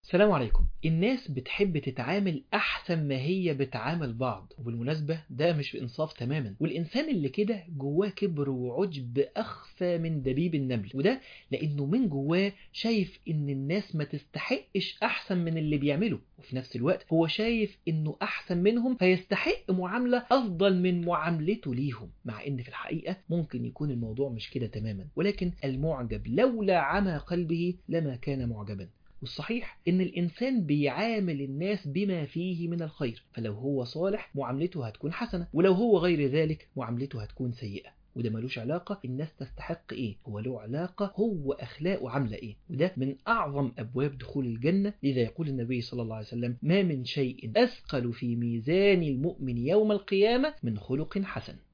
السلام عليكم الناس بتحب تتعامل أحسن ما هي بتعامل بعض وبالمناسبة ده مش بإنصاف تماما والإنسان اللي كده جواه كبر وعجب أخفى من دبيب النمل وده لأنه من جواه شايف إن الناس ما تستحقش أحسن من اللي بيعمله وفي نفس الوقت هو شايف إنه أحسن منهم فيستحق معاملة أفضل من معاملته ليهم مع إن في الحقيقة ممكن يكون الموضوع مش كده تماما ولكن المعجب لولا عمى قلبه لما كان معجبا والصحيح ان الانسان بيعامل الناس بما فيه من الخير فلو هو صالح معاملته هتكون حسنة ولو هو غير ذلك معاملته هتكون سيئة وده ملوش علاقة الناس تستحق ايه هو له علاقة هو اخلاقه عاملة ايه وده من اعظم ابواب دخول الجنة لذا يقول النبي صلى الله عليه وسلم ما من شيء اثقل في ميزان المؤمن يوم القيامة من خلق حسن